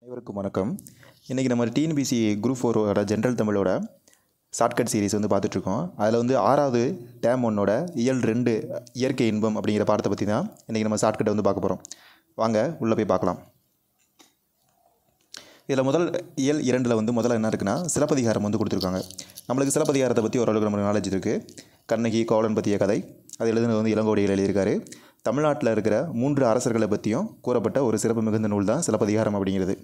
அனைவருக்கும் வணக்கம் இன்றைக்கி நம்ம டிஎன்பிசி குரூப் ஃபோரோட ஜென்ரல் தமிழோட ஷார்ட்கட் சீரிஸ் வந்து பார்த்துட்ருக்கோம் அதில் வந்து ஆறாவது டேம் ஒன்னோட இயல் ரெண்டு இயற்கை இன்பம் அப்படிங்கிற பாடத்தை பற்றி தான் இன்றைக்கி நம்ம ஷார்ட்கட்டை வந்து பார்க்க போகிறோம் வாங்க உள்ளே போய் பார்க்கலாம் இதில் முதல் இயல் இரண்டில் வந்து முதல்ல என்ன இருக்குன்னா சிலப்பதிகாரம் வந்து கொடுத்துருக்காங்க நம்மளுக்கு சிலப்பதிகாரத்தை பற்றி ஓரளவுக்கு நம்மளுக்கு நாலேஜ் இருக்குது கண்ணகி கோவலன் பற்றிய கதை அது எழுதுனது வந்து இளங்கோடிகள் எழுதியிருக்காரு தமிழ்நாட்டில் இருக்கிற மூன்று அரசர்களை பற்றியும் கூறப்பட்ட ஒரு சிறப்பு மிகுந்த நூல் தான் சிலப்பதிகாரம் அப்படிங்கிறது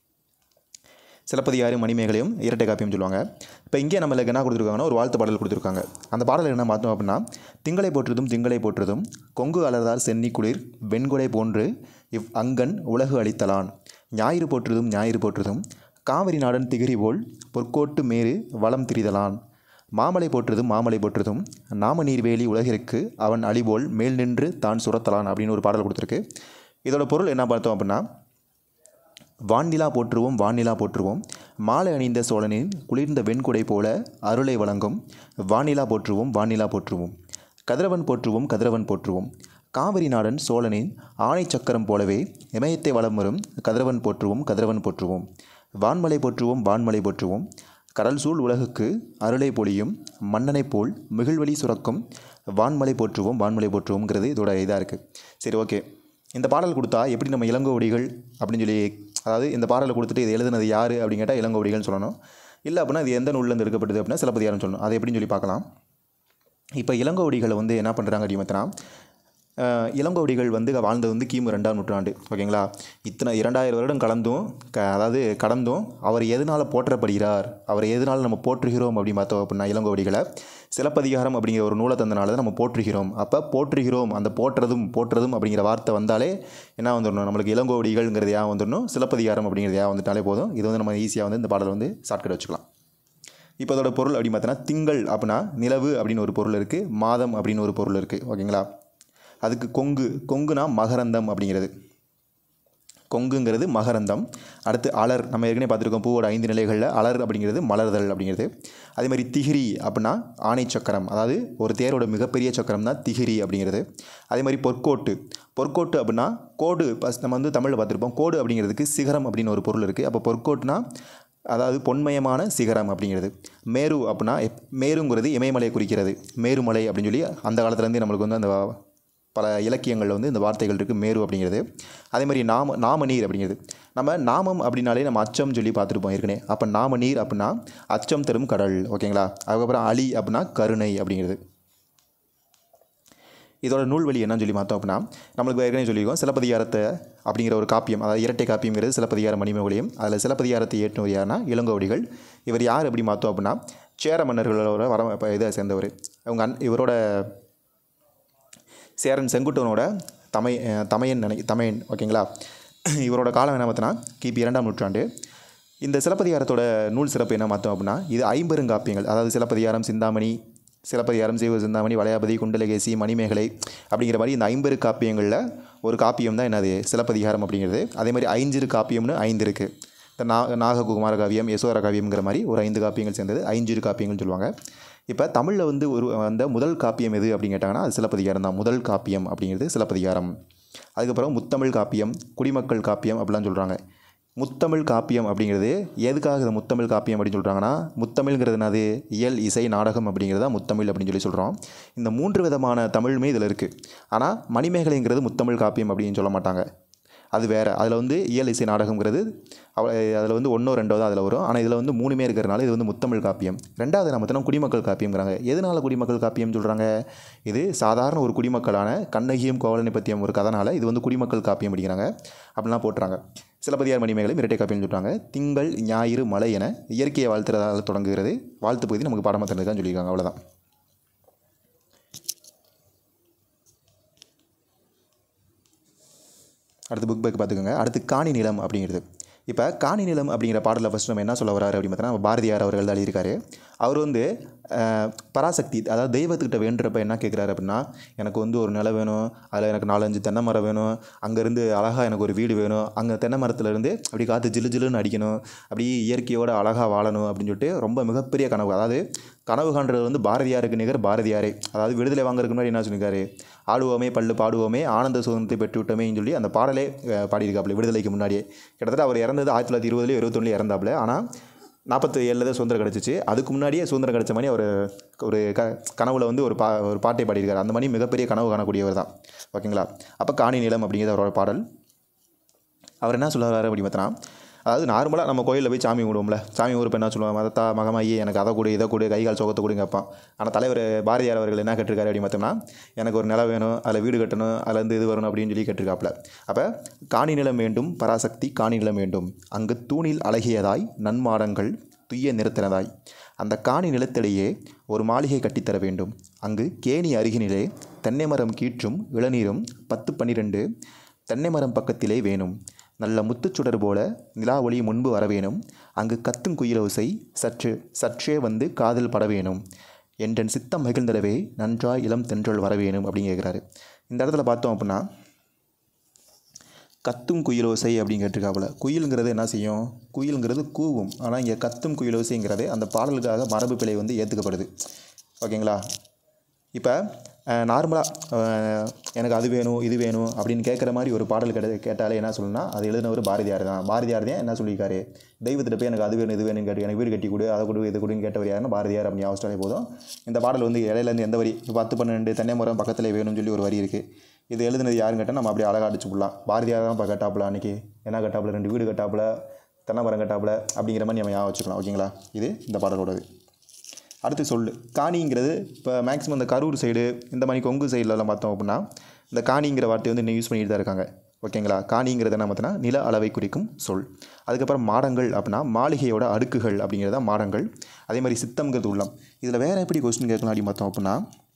சிலப்பதிகாரி மணிமேகலையும் இரட்டை காப்பியம் சொல்லுவாங்க இப்போ இங்கே நம்மளுக்கு என்ன கொடுத்துருக்காங்கன்னா ஒரு வாழ்த்து பாடல் கொடுத்துருக்காங்க அந்த பாடல் என்ன பார்த்தோம் அப்படின்னா திங்களை போற்றுதும் திங்களை போற்றுதும் கொங்கு அலர்தார் சென்னி குளிர் வெண்குடை போன்று இவ் அங்கன் உலகு அளித்தலான் ஞாயிறு போற்றுதும் ஞாயிறு போற்றுதும் காவிரி நாடன் திகிரி போல் பொற்கோட்டு மேறு வளம் திரிதலான் மாமலை போற்றுதும் மாமலை போற்றுதும் நாம நீர்வேலி உலகிற்கு அவன் அழிபோல் மேல் நின்று தான் சுரத்தலான் அப்படின்னு ஒரு பாடல் கொடுத்துருக்கு இதோட பொருள் என்ன பார்த்தோம் அப்படின்னா வான்நிலா போற்றுவோம் வான்நிலா போற்றுவோம் மாலை அணிந்த சோழனின் குளிர்ந்த வெண்குடை போல அருளை வழங்கும் வானிலா போற்றுவோம் வானிலா போற்றுவோம் கதிரவன் போற்றுவோம் கதிரவன் போற்றுவோம் காவிரி நாடன் சோழனின் ஆணை சக்கரம் போலவே இமயத்தை வலம் வரும் கதிரவன் போற்றுவோம் கதிரவன் போற்றுவோம் வான்மலை போற்றுவோம் வான்மலை போற்றுவோம் கடல் சூழ் உலகுக்கு அருளை பொழியும் மன்னனைப் போல் மிகிழ்வழி சுரக்கும் வான்மலை போற்றுவோம் வான்மலை போற்றுவோம்ங்கிறது இதோட இதாக இருக்குது சரி ஓகே இந்த பாடல் கொடுத்தா எப்படி நம்ம இளங்கோவடிகள் அப்படின்னு சொல்லி அதாவது இந்த பாடலை கொடுத்துட்டு இது எழுதுனது யார் அப்படின்னு கேட்டால் இளங்கோவடிகள்னு சொல்லணும் இல்லை அப்படின்னா இது எந்த நூல்லேருந்து எடுக்கப்பட்டது அப்படின்னா சிலப்பதிகாரம் சொல்லணும் அதை எப்படின்னு சொல்லி பார்க்கலாம் இப்போ இளங்கோவடிகளை வந்து என்ன பண்ணுறாங்க அப்படின்னு பார்த்தீங்கன்னா அஹ், இளங்கோவடிகள் வந்து வாழ்ந்தது வந்து கிமு ரெண்டாம் நூற்றாண்டு ஓகேங்களா இத்தனை இரண்டாயிரம் வருடம் கலந்தும் க அதாவது கடந்தும் அவர் எதனால் போற்றப்படுகிறார் அவர் எதனால் நம்ம போற்றுகிறோம் அப்படின்னு பார்த்தோம் அப்படின்னா இளங்கோவடிகளை சிலப்பதிகாரம் அப்படிங்கிற ஒரு நூலை தந்தனால தான் நம்ம போற்றுகிறோம் அப்போ போற்றுகிறோம் அந்த போற்றுறதும் போற்றுறதும் அப்படிங்கிற வார்த்தை வந்தாலே என்ன வந்துடணும் நம்மளுக்கு இளங்கோவடிகள்ங்கிறது ஏன் வந்துடணும் சிலப்பதிகாரம் அப்படிங்கிறது ஏன் வந்துட்டாலே போதும் இது வந்து நம்ம ஈஸியாக வந்து இந்த பாடலை வந்து ஷார்ட்கட் வச்சுக்கலாம் இப்போ அதோட பொருள் அப்படின்னு பார்த்தோன்னா திங்கள் அப்படின்னா நிலவு அப்படின்னு ஒரு பொருள் இருக்குது மாதம் அப்படின்னு ஒரு பொருள் இருக்குது ஓகேங்களா அதுக்கு கொங்கு கொங்குனா மகரந்தம் அப்படிங்கிறது கொங்குங்கிறது மகரந்தம் அடுத்து அலர் நம்ம ஏற்கனவே பார்த்துருக்கோம் பூவோட ஐந்து நிலைகளில் அலர் அப்படிங்கிறது மலர்தல் அப்படிங்கிறது அதே மாதிரி திகிரி அப்படின்னா ஆணை சக்கரம் அதாவது ஒரு தேரோட மிகப்பெரிய சக்கரம் தான் திகிரி அப்படிங்கிறது அதே மாதிரி பொற்கோட்டு பொற்கோட்டு அப்படின்னா கோடு ஃபஸ்ட் நம்ம வந்து தமிழில் பார்த்துருப்போம் கோடு அப்படிங்கிறதுக்கு சிகரம் அப்படின்னு ஒரு பொருள் இருக்குது அப்போ பொற்கோட்டுனா அதாவது பொன்மயமான சிகரம் அப்படிங்கிறது மேரு அப்படின்னா எப்- மேருங்கிறது இமயமலையை குறிக்கிறது மேருமலை அப்படின்னு சொல்லி அந்த காலத்துலேருந்தே நம்மளுக்கு வந்து அந்த பல இலக்கியங்களில் வந்து இந்த வார்த்தைகள் இருக்குது மேரு அப்படிங்கிறது அதே மாதிரி நாம நாம நீர் அப்படிங்கிறது நம்ம நாமம் அப்படின்னாலே நம்ம அச்சம் சொல்லி பார்த்துருப்போம் ஏற்கனவே அப்போ நாம நீர் அப்படின்னா அச்சம் தரும் கடல் ஓகேங்களா அதுக்கப்புறம் அலி அப்படின்னா கருணை அப்படிங்கிறது இதோட நூல்வழி என்னன்னு சொல்லி பார்த்தோம் அப்படின்னா நம்மளுக்கு ஏற்கனவே சொல்லியிருக்கோம் சிலப்பதிகாரத்தை அப்படிங்கிற ஒரு காப்பியம் அதாவது இரட்டை காப்பியங்கிறது சிலப்பதிகார மணிமொழியும் அதில் சிலப்பதிகாரத்தை ஏற்றினவர் யாருன்னா இளங்கோவடிகள் இவர் யார் அப்படி பார்த்தோம் அப்படின்னா சேர மன்னர்களோட வர இப்போ இதை சேர்ந்தவர் அவங்க அன் இவரோட சேரன் செங்குட்டவனோட தமை அஹ் தமையன் நினை தமையன் ஓகேங்களா இவரோட காலம் என்ன பார்த்தோன்னா கிபி இரண்டாம் நூற்றாண்டு இந்த சிலப்பதிகாரத்தோட நூல் சிறப்பு என்ன பார்த்தோம் அப்படின்னா இது ஐம்பெருங்காப்பியங்கள் அதாவது சிலப்பதிகாரம் சிந்தாமணி சிலப்பதிகாரம் சீவ சிந்தாமணி வளையாபதி குண்டலகேசி மணிமேகலை அப்படிங்கிற மாதிரி இந்த ஐம்பெரு காப்பியங்களில் ஒரு காப்பியம் தான் என்னது சிலப்பதிகாரம் அப்படிங்கிறது அதே மாதிரி ஐஞ்சிரு காப்பியம்னு ஐந்து இருக்குது இந்த நா நாககுமார காவியம் யசோர காவியம்ங்கிற மாதிரி ஒரு ஐந்து காப்பியங்கள் சேர்ந்தது ஐஞ்சிரு காப்பியங்கள்னு சொல்லுவாங்க இப்போ தமிழில் வந்து ஒரு அந்த முதல் காப்பியம் எது அப்படின்னு கேட்டாங்கன்னா அது சிலப்பதிகாரம் தான் முதல் காப்பியம் அப்படிங்கிறது சிலப்பதிகாரம் அதுக்கப்புறம் முத்தமிழ் காப்பியம் குடிமக்கள் காப்பியம் அப்படிலாம் சொல்கிறாங்க முத்தமிழ் காப்பியம் அப்படிங்கிறது எதுக்காக இது முத்தமிழ் காப்பியம் அப்படின்னு சொல்கிறாங்கன்னா முத்தமிழ்ங்கிறது என்னது இயல் இசை நாடகம் அப்படிங்கிறது தான் முத்தமிழ் அப்படின்னு சொல்லி சொல்கிறோம் இந்த மூன்று விதமான தமிழுமே இதில் இருக்குது ஆனால் மணிமேகலைங்கிறது முத்தமிழ் காப்பியம் அப்படின்னு சொல்ல மாட்டாங்க அது வேறு அதில் வந்து இயல் இசை நாடகங்கிறது அவ அதில் வந்து ஒன்றோ ரெண்டோ தான் அதில் வரும் ஆனால் இதில் வந்து மூணுமே இருக்கிறனால இது வந்து முத்தமிழ் காப்பியம் ரெண்டாவது நம்ம தினம் குடிமக்கள் காப்பியம்ங்கிறாங்க எதனால் குடிமக்கள் காப்பியம் சொல்கிறாங்க இது சாதாரண ஒரு குடிமக்களான கண்ணகியும் கோவலனை பற்றிய ஒரு கதனால் இது வந்து குடிமக்கள் காப்பியம் அப்படிங்கிறாங்க அப்படிலாம் போட்டுறாங்க சிலப்பதிகார் மணிமேகலை இரட்டை காப்பியம் சொல்கிறாங்க திங்கள் ஞாயிறு மலை என இயற்கையை வாழ்த்துறதால் தொடங்குகிறது வாழ்த்து பகுதி நமக்கு பாடமாக தான் சொல்லியிருக்காங்க அவ்வளோதான் அடுத்து புக் பேக் பார்த்துக்கோங்க அடுத்து காணி நிலம் அப்படிங்கிறது இப்போ காணி நிலம் அப்படிங்கிற பாடலில் ஃபஸ்ட் நம்ம என்ன சொல்ல வராரு அப்படின்னு பார்த்தோன்னா பாரதியார் அவர்கள் தான் எழுதியிருக்காரு அவர் வந்து அஹ், பராசக்தி அதாவது தெய்வத்துக்கிட்ட வேண்டுறப்ப என்ன கேட்குறாரு அப்படின்னா எனக்கு வந்து ஒரு நிலம் வேணும் அதில் எனக்கு நாலஞ்சு தென்னை மரம் வேணும் அங்கேருந்து அழகாக எனக்கு ஒரு வீடு வேணும் அங்கே தென்னை மரத்துலேருந்து அப்படி காற்று ஜிலு ஜிலுன்னு அடிக்கணும் அப்படி இயற்கையோட அழகாக வாழணும் அப்படின்னு சொல்லிட்டு ரொம்ப மிகப்பெரிய கனவு அதாவது கனவு காண்றது வந்து பாரதியாருக்கு நிகர் பாரதியாரே அதாவது விடுதலை வாங்குறதுக்கு முன்னாடி என்ன சொல்லியிருக்காரு ஆடுவோமே பல்லு பாடுவோமே ஆனந்த சுதந்திரத்தை பெற்று விட்டோமேன்னு சொல்லி அந்த பாடலே அஹ், பாடியிருக்காப்புல விடுதலைக்கு முன்னாடியே கிட்டத்தட்ட அவர் இறந்தது ஆயிரத்தி தொள்ளாயிரத்தி இருபதுலேயே இருபத்தொன்னுலேயே இறந்தாப்புல ஆனால் நாற்பத்தி ஏழில் தான் சுதந்திரம் கிடச்சிச்சு அதுக்கு முன்னாடியே சுதந்திரம் கிடச்ச மாதிரி அவர் ஒரு க கனவுல வந்து ஒரு பா ஒரு பாட்டை பாடியிருக்காரு அந்த மாதிரி மிகப்பெரிய கனவு காணக்கூடியவர் தான் ஓகேங்களா அப்போ காணி நிலம் அப்படிங்கிறது அவரோட பாடல் அவர் என்ன சொல்லுவார் அப்படி பார்த்தோன்னா அதாவது நார்மலாக நம்ம கோயிலில் போய் சாமி கும்பிடுவோம்ல சாமி ஊருக்கு என்ன சொல்லுவாங்க மதத்தா மகமாயி எனக்கு அதை கொடு இதை கொடு கை கால் சோகத்தை கொடுங்க கேட்பான் ஆனால் தலைவர் பாரதியார் அவர்கள் என்ன கேட்டிருக்காரு அப்படின்னு பார்த்தோம்னா எனக்கு ஒரு நிலம் வேணும் அதில் வீடு கட்டணும் அதில் இருந்து இது வரணும் அப்படின்னு சொல்லி கேட்டிருக்காப்புல அப்போ காணி நிலம் வேண்டும் பராசக்தி காணி நிலம் வேண்டும் அங்கு தூணில் அழகியதாய் நன்மாடங்கள் துய்ய நிறுத்தினதாய் அந்த காணி நிலத்திலேயே ஒரு மாளிகை கட்டித்தர வேண்டும் அங்கு கேணி அருகினிலே தென்னை மரம் கீற்றும் இளநீரும் பத்து பன்னிரெண்டு தென்னை மரம் பக்கத்திலே வேணும் நல்ல முத்துச்சுடர் போல நிலா ஒளி முன்பு வரவேணும் அங்கு கத்தும் குயிலோசை சற்று சற்றே வந்து காதில் பட வேணும் என்றன் சித்தம் மகிழ்ந்திடவே நன்றாய் இளம் தென்றல் வரவேணும் அப்படின்னு கேட்குறாரு இந்த இடத்துல பார்த்தோம் அப்படின்னா கத்தும் குயிலோசை அப்படின்னு கேட்டிருக்காப்புல குயிலுங்கிறது என்ன செய்யும் குயிலுங்கிறது கூவும் ஆனால் இங்கே கத்தும் குயிலோசைங்கிறது அந்த பாடலுக்காக மரபு பிழை வந்து ஏற்றுக்கப்படுது ஓகேங்களா இப்போ நார்மலாக எனக்கு அது வேணும் இது வேணும் அப்படின்னு கேட்குற மாதிரி ஒரு பாடல் கேட்ட கேட்டாலே என்ன சொல்லணும்னா அது எழுதினவர் பாரதியார் தான் பாரதியார் தான் என்ன சொல்லியிருக்காரு தெய்வத்திட்ட போய் எனக்கு அது வேணும் இது வேணும்னு கேட்டு எனக்கு வீடு கட்டி கொடு அதை கொடு இது கொடுன்னு கேட்டவர் யாருன்னா பாரதியார் அப்படின்னு யோசிச்சாலே போதும் இந்த பாடல் வந்து இடையிலேருந்து எந்த வரி இப்போ பத்து பன்னெண்டு தென்னை மரம் பக்கத்தில் வேணும்னு சொல்லி ஒரு வரி இருக்குது இது எழுதுனது யாருன்னு கேட்டால் நம்ம அப்படியே அழகாக அடிச்சு விடலாம் பாரதியார் தான் இப்போ கட்டாப்புல அன்றைக்கி என்ன கட்டாப்புல ரெண்டு வீடு கட்டாப்புல தென்னை மரம் கட்டாப்புல அப்படிங்கிற மாதிரி நம்ம ஞாபகம் வச்சுக்கலாம் ஓகேங்களா இது இந்த பாடலோடது அடுத்து சொல்லு காணிங்கிறது இப்போ மேக்ஸிமம் இந்த கரூர் சைடு இந்த மாதிரி கொங்கு சைட்லலாம் பார்த்தோம் அப்படின்னா இந்த காணிங்கிற வார்த்தையை வந்து இன்னும் யூஸ் பண்ணிட்டு தான் இருக்காங்க ஓகேங்களா காணிங்கிறது என்ன பார்த்தோன்னா நில அளவை குறிக்கும் சொல் அதுக்கப்புறம் மாடங்கள் அப்படின்னா மாளிகையோட அடுக்குகள் அப்படிங்கிறது தான் மாடங்கள் அதே மாதிரி சித்தம்ங்கிறது உள்ளம் இதில் வேறு எப்படி கொஸ்டின் கேட்கலாம் அப்படின்னு பார்த்தோம் அப்படின்னா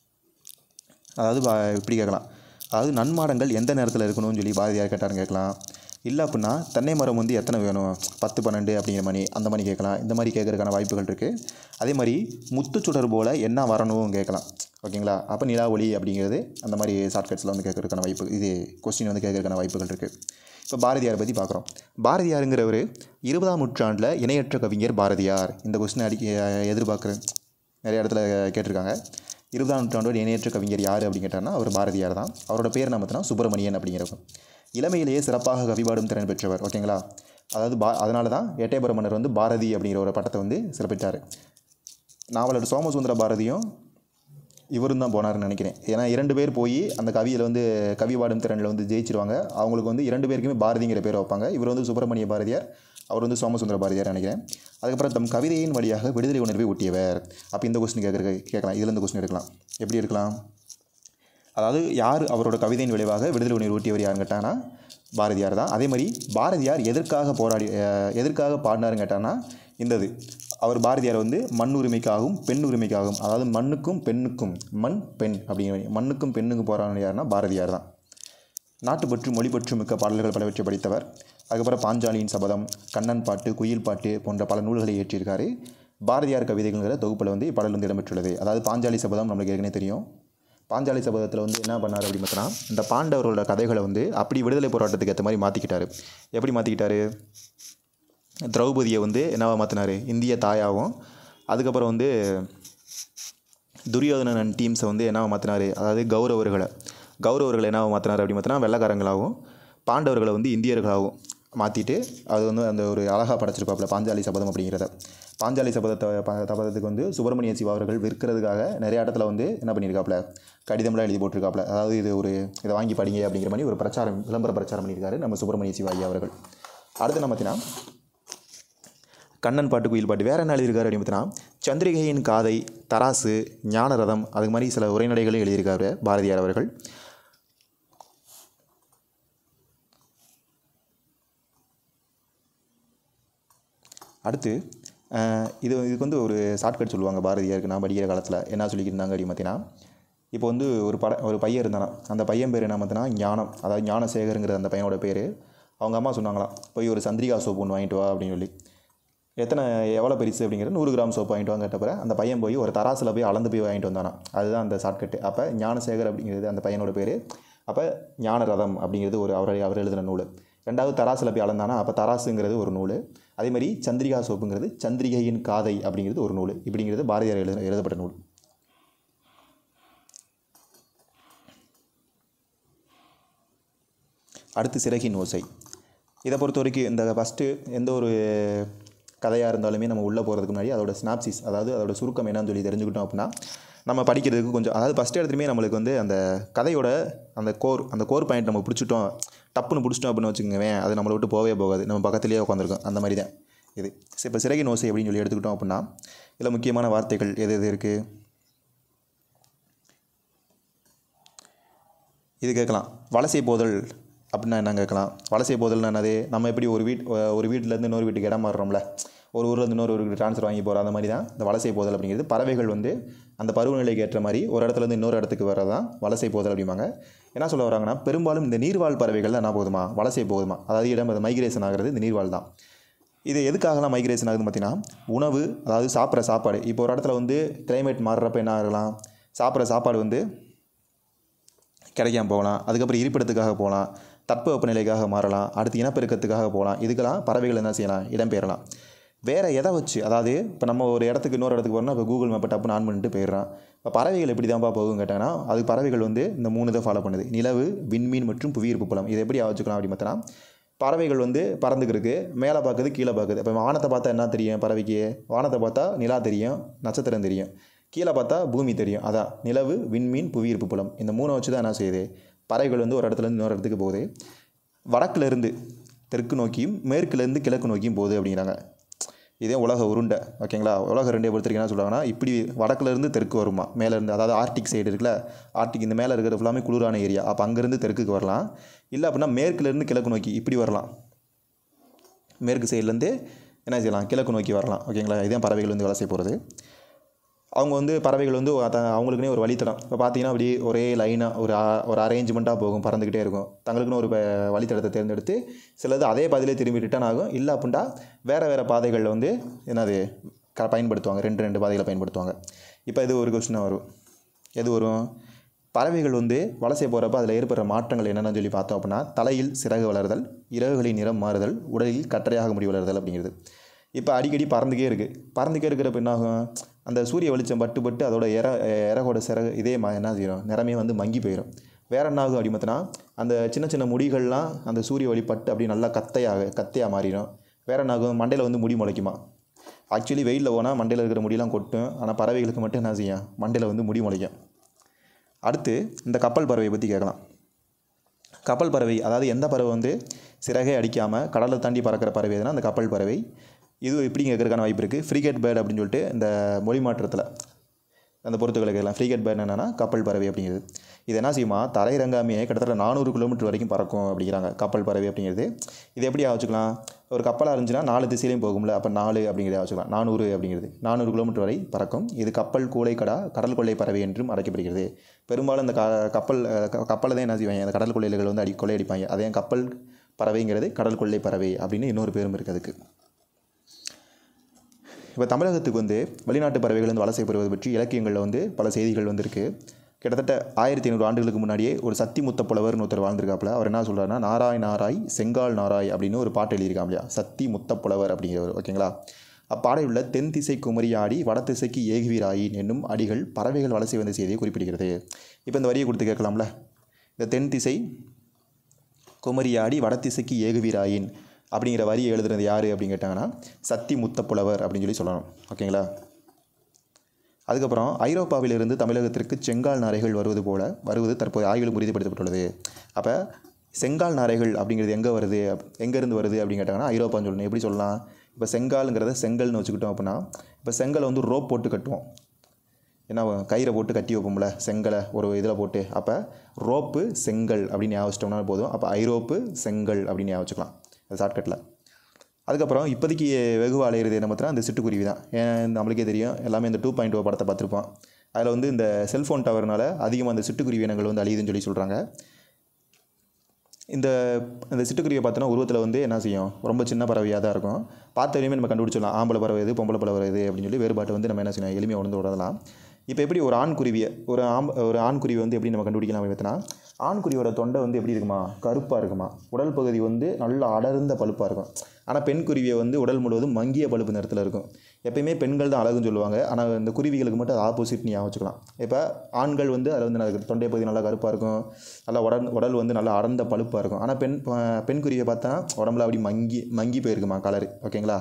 அதாவது பா- இப்படி கேட்கலாம் அதாவது நன்மாடங்கள் எந்த நேரத்தில் இருக்கணும்னு சொல்லி பாரதியார் கேட்டாருன்னு கேட்கலாம் இல்லை அப்படின்னா தென்னை மரம் வந்து எத்தனை வேணும் பத்து பன்னெண்டு அப்படிங்கிற மாதிரி அந்த மாதிரி கேட்கலாம் இந்த மாதிரி கேட்கறதுக்கான வாய்ப்புகள் இருக்குது அதே மாதிரி முத்துச்சுடர் போல் என்ன வரணும் கேட்கலாம் ஓகேங்களா அப்போ நிலா ஒளி அப்படிங்கிறது அந்த மாதிரி ஷார்ட்கட்ஸில் வந்து கேட்கறதுக்கான வாய்ப்பு இது கொஸ்டின் வந்து கேட்கறதுக்கான வாய்ப்புகள் இருக்குது இப்போ பாரதியாரை பற்றி பார்க்குறோம் பாரதியாருங்கிறவர் இருபதாம் நூற்றாண்டில் இணையற்ற கவிஞர் பாரதியார் இந்த கொஸ்டின் அடி எதிர்பார்க்குறேன் நிறைய இடத்துல கேட்டிருக்காங்க இருபதாம் நூற்றாண்டோட இணையற்ற கவிஞர் யார் அப்படின்னு கேட்டார்னா அவர் பாரதியார் தான் அவரோட பேர் என்ன பார்த்தோன்னா சுப்பிரமணியன் அப்படிங்கிறவர் இளமையிலேயே சிறப்பாக கவிபாடும் திறன் பெற்றவர் ஓகேங்களா அதாவது பா அதனால தான் எட்டயபுர மன்னர் வந்து பாரதி அப்படிங்கிற ஒரு பட்டத்தை வந்து சிறப்பித்தார் நாவலர் சோமசுந்தர பாரதியும் இவரும் தான் போனார்னு நினைக்கிறேன் ஏன்னா இரண்டு பேர் போய் அந்த கவியில் வந்து கவி பாடும் திறனில் வந்து ஜெயிச்சிருவாங்க அவங்களுக்கு வந்து இரண்டு பேருக்குமே பாரதிங்கிற பேர் வைப்பாங்க இவர் வந்து சுப்பிரமணிய பாரதியார் அவர் வந்து சோமசுந்தர பாரதியார் நினைக்கிறேன் அதுக்கப்புறம் தம் கவிதையின் வழியாக விடுதலை உணர்வை ஊட்டியவர் அப்போ இந்த கொஸ்டின் கேட்குற கேட்கலாம் இதுல இருந்து கொஸ்டின் எடுக்கலாம் எப்படி எடுக்கலாம் அதாவது யார் அவரோட கவிதையின் விளைவாக விடுதலை உணர்வு ஊட்டியவர் யாருன்னு கேட்டாங்கன்னா பாரதியார் தான் அதே மாதிரி பாரதியார் எதற்காக போராடி அஹ், எதற்காக பாடினாருன்னு கேட்டாங்கன்னா இந்த இது அவர் பாரதியார் வந்து மண் உரிமைக்காகவும் பெண் உரிமைக்காகவும் அதாவது மண்ணுக்கும் பெண்ணுக்கும் மண் பெண் அப்படிங்கிற மாதிரி மண்ணுக்கும் பெண்ணுக்கும் போராடின யாருன்னா பாரதியார் தான் நாட்டுப்பற்று மொழிப்பற்று மிக்க பாடல்கள் பலவற்றை படித்தவர் அதுக்கப்புறம் பாஞ்சாலியின் சபதம் கண்ணன் பாட்டு குயில் பாட்டு போன்ற பல நூல்களை இயற்றியிருக்காரு பாரதியார் கவிதைகள்ங்கிற தொகுப்பில் வந்து இப்பாடல் வந்து இடம்பெற்றுள்ளது அதாவது பாஞ்சாலி சபதம் நம்மளுக்கு ஏற்கனவே தெரியும் பாஞ்சாலி சபதத்தில் வந்து என்ன பண்ணார் அப்படின்னு பார்த்தோன்னா இந்த பாண்டவர்களோட கதைகளை வந்து அப்படி விடுதலை போராட்டத்துக்கு ஏற்ற மாதிரி மாற்றிக்கிட்டாரு எப்படி மாற்றிக்கிட்டாரு திரௌபதியை வந்து என்னவா மாற்றினார் இந்திய தாயாகவும் அதுக்கப்புறம் வந்து துரியோதனன் அண்ட் டீம்ஸை வந்து என்னவா மாற்றினார் அதாவது கௌரவர்களை கௌரவர்களை என்னவா மாற்றினார் அப்படின்னு பார்த்தோன்னா வெள்ளக்காரங்களாகவும் பாண்டவர்களை வந்து இந்தியர்களாகவும் மாற்றிட்டு அது வந்து அந்த ஒரு அழகாக படைச்சிருப்பாப்புல பாஞ்சாலி சபதம் அப்படிங்கிறத பாஞ்சாலி சபதத்தை ப- சபதத்துக்கு வந்து சுப்பிரமணிய சிவா அவர்கள் விற்கிறதுக்காக நிறைய இடத்துல வந்து என்ன பண்ணியிருக்காப்புல கடிதம்லாம் எழுதி போட்டிருக்காப்புல அதாவது இது ஒரு இதை வாங்கி படிங்க அப்படிங்கிற மாதிரி ஒரு பிரச்சாரம் விளம்பர பிரச்சாரம் பண்ணியிருக்காரு நம்ம சுப்பிரமணிய சிவா ஐயா அவர்கள் அடுத்து என்ன பார்த்தீங்கன்னா கண்ணன் பாட்டு குயில் பாட்டு வேற என்ன எழுதியிருக்காரு அப்படின்னு பார்த்தீங்கன்னா சந்திரிகையின் காதை தராசு ஞானரதம் அது மாதிரி சில உரைநடைகளும் எழுதியிருக்காரு பாரதியார் அவர்கள் அடுத்து அஹ், இது இதுக்கு வந்து ஒரு ஷார்ட்கட் சொல்லுவாங்க பாரதியாருக்கு நான் படிக்கிற காலத்தில் என்ன சொல்லிக்கிருந்தாங்க அப்படின்னு பார்த்தீங்கன்னா இப்போ வந்து ஒரு பட ஒரு பையன் இருந்தானா அந்த பையன் பேர் என்ன பார்த்தீங்கன்னா ஞானம் அதாவது ஞானசேகருங்கிற அந்த பையனோட பேர் அவங்க அம்மா சொன்னாங்களாம் போய் ஒரு சந்திரிகா சோப்பு ஒன்று வாங்கிட்டு வா அப்படின்னு சொல்லி எத்தனை எவ்வளோ பெருசு அப்படிங்கிறது நூறு கிராம் சோப்பு வாங்கிட்டு வாங்க கேட்டப்பற அந்த பையன் போய் ஒரு தராசில் போய் அளந்து போய் வாங்கிட்டு வந்தானா அதுதான் அந்த ஷார்ட்கட்டு அப்போ ஞானசேகர் அப்படிங்கிறது அந்த பையனோட பேர் அப்போ ஞான ரதம் அப்படிங்கிறது ஒரு அவர் அவர் எழுதின நூல் ரெண்டாவது தராசில் போய் அளந்தானா அப்போ தராசுங்கிறது ஒரு நூல் அதே மாதிரி சந்திரிகா சோப்புங்கிறது சந்திரிகையின் காதை அப்படிங்கிறது ஒரு நூல் இப்படிங்கிறது பாரதியார் எழுத எழுதப்பட்ட நூல் அடுத்து சிறகின் ஓசை இதை பொறுத்த வரைக்கும் இந்த ஃபஸ்ட்டு எந்த ஒரு கதையாக இருந்தாலுமே நம்ம உள்ளே போகிறதுக்கு முன்னாடி அதோட ஸ்னாப்சிஸ் அதாவது அதோட சுருக்கம் என்னன்னு சொல்லி தெரிஞ்சுக்கிட்டோம் அப்படின்னா நம்ம படிக்கிறதுக்கு கொஞ்சம் அதாவது ஃபஸ்ட்டு இடத்துலையுமே நம்மளுக்கு வந்து அந்த கதையோட அந்த கோர் அந்த கோர் பாயிண்ட் நம்ம பிடிச்சிட்டோம் டப்புன்னு பிடிச்சிட்டோம் அப்படின்னு வச்சுக்கோங்க அது நம்மளை விட்டு போகவே போகாது நம்ம பக்கத்துலேயே உட்காந்துருக்கோம் அந்த மாதிரி தான் இது இப்போ சிறகின் ஓசை அப்படின்னு சொல்லி எடுத்துக்கிட்டோம் அப்படின்னா இதில் முக்கியமான வார்த்தைகள் எது எது இருக்குது இது கேட்கலாம் வலசை போதல் அப்படின்னா என்ன கேட்கலாம் வலசை போதல்னா என்னது நம்ம எப்படி ஒரு வீட் ஒரு வீட்டிலேருந்து இன்னொரு வீட்டுக்கு இடம் மாறுறோம்ல ஒரு ஊர்லேருந்து இன்னொரு ஊருக்கு ட்ரான்ஸ்ஃபர் வாங்கி போகிற அந்த மாதிரி தான் இந்த வலசை போதல் அப்படிங்கிறது பறவைகள் வந்து அந்த பருவநிலைக்கு ஏற்ற மாதிரி ஒரு இடத்துலேருந்து இன்னொரு இடத்துக்கு வர்றதான் வலசை போதல் அப்படிம்பாங்க என்ன சொல்ல வராங்கன்னா பெரும்பாலும் இந்த நீர்வாழ் பறவைகள் என்ன போகுதுமா வலசை போகுதுமா அதாவது இடம் மைக்ரேஷன் ஆகிறது இந்த நீர்வாழ் தான் இது எதுக்காகலாம் மைக்ரேஷன் ஆகுதுன்னு பார்த்தீங்கன்னா உணவு அதாவது சாப்பிட்ற சாப்பாடு இப்போ ஒரு இடத்துல வந்து கிளைமேட் மாறுறப்ப என்ன ஆகலாம் சாப்பிட்ற சாப்பாடு வந்து கிடைக்காம போகலாம் அதுக்கப்புறம் இருப்பிடத்துக்காக போகலாம் தட்பவெப்பநிலைக்காக மாறலாம் அடுத்து இனப்பெருக்கத்துக்காக போகலாம் இதுக்கெல்லாம் பறவைகள் என்ன செய்யலாம் இடம்பெயரலாம் வேறு எதை வச்சு அதாவது இப்போ நம்ம ஒரு இடத்துக்கு இன்னொரு இடத்துக்கு போகிறோம்னா இப்போ கூகுள் மேப்பை டப்புன்னு ஆன் பண்ணிட்டு போயிடுறான் இப்போ பறவைகள் எப்படி தான்ப்பா போகும் கேட்டாங்கன்னா அது பறவைகள் வந்து இந்த மூணு இதை ஃபாலோ பண்ணுது நிலவு விண்மீன் மற்றும் புவியீர்ப்பு புலம் இதை எப்படி வச்சுக்கலாம் அப்படின்னு பார்த்தோன்னா பறவைகள் வந்து பறந்துக்கிறதுக்கு மேலே பார்க்குது கீழே பார்க்குது இப்போ வானத்தை பார்த்தா என்ன தெரியும் பறவைக்கு வானத்தை பார்த்தா நிலா தெரியும் நட்சத்திரம் தெரியும் கீழே பார்த்தா பூமி தெரியும் அதான் நிலவு விண்மீன் புவியீர்ப்பு புலம் இந்த மூணை வச்சு தான் என்ன செய்யுது பறவைகள் வந்து ஒரு இடத்துலேருந்து இன்னொரு இடத்துக்கு போகுது வடக்குலேருந்து தெற்கு நோக்கியும் மேற்குலேருந்து கிழக்கு நோக்கியும் போகுது அப்படிங்கிறாங்க இதே உலக உருண்டை ஓகேங்களா உலக உருண்டையை பொறுத்த வரைக்கும் என்ன சொல்கிறாங்கன்னா இப்படி வடக்குலேருந்து தெற்கு வருமா மேலேருந்து அதாவது ஆர்டிக் சைடு இருக்குல்ல ஆர்டிக் இந்த மேலே இருக்கிற ஃபுல்லாமே குளிரான ஏரியா அப்போ அங்கேருந்து தெற்குக்கு வரலாம் இல்லை அப்படின்னா மேற்குலேருந்து கிழக்கு நோக்கி இப்படி வரலாம் மேற்கு சைட்லேருந்து என்ன செய்யலாம் கிழக்கு நோக்கி வரலாம் ஓகேங்களா இதுதான் பறவைகள் வந்து வலசை போகிறது அவங்க வந்து பறவைகள் வந்து அத- அவங்களுக்குனே ஒரு வழித்தடம் இப்போ பார்த்தீங்கன்னா அப்படி ஒரே லைனாக ஒரு அ- ஒரு அரேஞ்ச்மெண்ட்டாக போகும் பறந்துக்கிட்டே இருக்கும் தங்களுக்குன்னு ஒரு ப- வழித்தடத்தை தேர்ந்தெடுத்து சிலது அதே பாதையிலே திரும்பி ரிட்டர்ன் ஆகும் இல்லை அப்படின்னா வேறு வேறு பாதைகளில் வந்து என்னது க பயன்படுத்துவாங்க ரெண்டு ரெண்டு பாதைகளை பயன்படுத்துவாங்க இப்போ இது ஒரு கொஸ்டினாக வரும் எது வரும் பறவைகள் வந்து வலசை போகிறப்ப அதில் ஏற்படுற மாற்றங்கள் என்னென்னு சொல்லி பார்த்தோம் அப்படின்னா தலையில் சிறகு வளர்தல் இறகுகளின் நிறம் மாறுதல் உடலில் கட்டரையாக முடி வளர்தல் அப்படிங்கிறது இப்போ அடிக்கடி பறந்துக்கே இருக்குது பறந்துக்கே இருக்கிறப்ப என்னாகும் அந்த சூரிய வெளிச்சம் பட்டு பட்டு அதோட இற இறகோட சிறகு இதே மா என்ன செய்யும் நிறமே வந்து மங்கி போயிடும் வேற என்ன ஆகும் அப்படின்னு பார்த்தோன்னா அந்த சின்ன சின்ன முடிகள்லாம் அந்த சூரிய ஒளி பட்டு அப்படி நல்லா கத்தையாக கத்தையாக மாறிடும் வேற என்ன ஆகும் மண்டையில் வந்து முடி முளைக்குமா ஆக்சுவலி வெயிலில் போனால் மண்டையில் இருக்கிற முடியெல்லாம் கொட்டும் ஆனால் பறவைகளுக்கு மட்டும் என்ன செய்யும் மண்டையில் வந்து முடி முளைக்கும் அடுத்து இந்த கப்பல் பறவையை பற்றி கேட்கலாம் கப்பல் பறவை அதாவது எந்த பறவை வந்து சிறகே அடிக்காமல் கடலை தாண்டி பறக்கிற பறவை எதுனா அந்த கப்பல் பறவை இது எப்படி கேட்கறதுக்கான வாய்ப்பு இருக்குது ஃப்ரீகேட் பேர்ட் அப்படின்னு சொல்லிட்டு இந்த மொழி மாற்றத்தில் அந்த பொறுத்துக்களை கேட்கலாம் ஃப்ரீகேட் பேர்ட் என்னென்னா கப்பல் பறவை அப்படிங்கிறது இது என்ன செய்யுமா தரையிறங்காமையே கிட்டத்தட்ட நானூறு கிலோமீட்டர் வரைக்கும் பறக்கும் அப்படிங்கிறாங்க கப்பல் பறவை அப்படிங்கிறது இது எப்படி வச்சுக்கலாம் ஒரு கப்பலாக இருந்துச்சுன்னா நாலு திசையிலையும் போகும்ல அப்போ நாலு அப்படிங்கிறத வச்சுக்கலாம் நானூறு அப்படிங்கிறது நானூறு கிலோமீட்டர் வரை பறக்கும் இது கப்பல் கூளை கடா கடல் கொள்ளை பறவை என்றும் அழைக்கப்படுகிறது பெரும்பாலும் இந்த க கப்பல் அஹ், க- கப்பலை தான் என்ன செய்வாங்க அந்த கடல் கொள்ளைகள் வந்து அடி கொள்ளையடிப்பாங்க அதே கப்பல் பறவைங்கிறது கடல் கொள்ளை பறவை அப்படின்னு இன்னொரு பேரும் இருக்குது அதுக்கு இப்போ தமிழகத்துக்கு வந்து வெளிநாட்டு பறவைகள் வந்து வலசை பெறுவது பற்றி இலக்கியங்களில் வந்து பல செய்திகள் வந்திருக்கு கிட்டத்தட்ட ஆயிரத்தி ஐநூறு ஆண்டுகளுக்கு முன்னாடியே ஒரு சத்தி முத்த புலவர்னு ஒருத்தர் வாழ்ந்திருக்காப்புல அவர் என்ன சொல்றாருன்னா நாராய் நாராய் செங்கால் நாராய் அப்படின்னு ஒரு பாட்டு எழுதியிருக்காங்க இல்லையா சத்தி முத்த புலவர் அப்படிங்கிறவர் ஓகேங்களா அப்பாடலில் உள்ள தென் திசை குமரியாடி வடதிசைக்கு ஏகுவீராயின் என்னும் அடிகள் பறவைகள் வலசை வந்த செய்தியை குறிப்பிடுகிறது இப்போ இந்த வரியை கொடுத்து கேட்கலாம்ல இந்த தென் திசை குமரியாடி வடதிசைக்கு ஏகுவீராயின் அப்படிங்கிற வரியை எழுதுறது யார் அப்படின்னு கேட்டாங்கன்னா சத்தி முத்த புலவர் அப்படின்னு சொல்லி சொல்லணும் ஓகேங்களா அதுக்கப்புறம் ஐரோப்பாவிலிருந்து தமிழகத்திற்கு செங்கால் நாரைகள் வருவது போல வருவது தற்போது ஆய்வில் உறுதிப்படுத்தப்பட்டுள்ளது அப்போ செங்கால் நாரைகள் அப்படிங்கிறது எங்கே வருது அப்- எங்கேருந்து வருது அப்படின்னு கேட்டாங்கன்னா ஐரோப்பான்னு சொல்லணும் எப்படி சொல்லலாம் இப்போ செங்கால்ங்கிறத செங்கல்னு வச்சுக்கிட்டோம் அப்படின்னா இப்போ செங்கலை வந்து ரோப் போட்டு கட்டுவோம் என்ன கயிறை போட்டு கட்டி வைப்போம்ல செங்கலை ஒரு இதில் போட்டு அப்போ ரோப்பு செங்கல் அப்படின்னு ஞாபகம் வச்சிட்டோம்னா போதும் அப்போ ஐரோப்பு செங்கல் அப்படின்னு ஞாபகம் வச்சுக்கலாம் அது ஷார்ட்கட்டில் அதுக்கப்புறம் இப்போதைக்கு வெகுவாக அலையிறது என்ன பார்த்தா அந்த சிட்டுக்குருவி தான் ஏன் நம்மளுக்கே தெரியும் எல்லாமே இந்த டூ பாயிண்ட் ஓ படத்தை பார்த்துருப்போம் அதில் வந்து இந்த செல்ஃபோன் டவர்னால அதிகமாக அந்த சிட்டுக்குருவி இனங்கள் வந்து அழியுதுன்னு சொல்லி சொல்கிறாங்க இந்த இந்த சிட்டுக்குருவியை பார்த்தோன்னா உருவத்தில் வந்து என்ன செய்யும் ரொம்ப சின்ன பறவையாக தான் இருக்கும் பார்த்த வரையுமே நம்ம கண்டுபிடிச்சிடலாம் ஆம்பளை பறவை இது பொம்பளை பறவை இது அப்படின்னு சொல்லி வேறுபாட்டை வந்து நம்ம என்ன செய்யணும் எளிமையாக உணர்ந்து விடலாம் இப்போ எப்படி ஒரு ஆண் குருவியை ஒரு ஆம்ப ஒரு ஆண் குருவி வந்து எப்படி நம்ம கண்டுபிடிக்கலாம் அப்படின்னு பார்த்தோன்னா ஆண் குருவியோட தொண்டை வந்து எப்படி இருக்குமா கருப்பாக இருக்குமா உடல் பகுதி வந்து நல்லா அடர்ந்த பழுப்பாக இருக்கும் ஆனால் பெண் குருவியை வந்து உடல் முழுவதும் மங்கிய பழுப்பு நிறத்தில் இருக்கும் எப்பயுமே பெண்கள் தான் அழகுன்னு சொல்லுவாங்க ஆனால் இந்த குருவிகளுக்கு மட்டும் அது ஆப்போசிட் ஞாபகம் வச்சுக்கலாம் இப்போ ஆண்கள் வந்து அதில் வந்து நல்ல தொண்டை பகுதி நல்லா கருப்பாக இருக்கும் நல்லா உடல் உடல் வந்து நல்லா அடர்ந்த பழுப்பாக இருக்கும் ஆனால் பெண் அஹ் பெண் குருவியை பார்த்தா உடம்புல அப்படி மங்கி மங்கி போயிருக்குமா கலரு ஓகேங்களா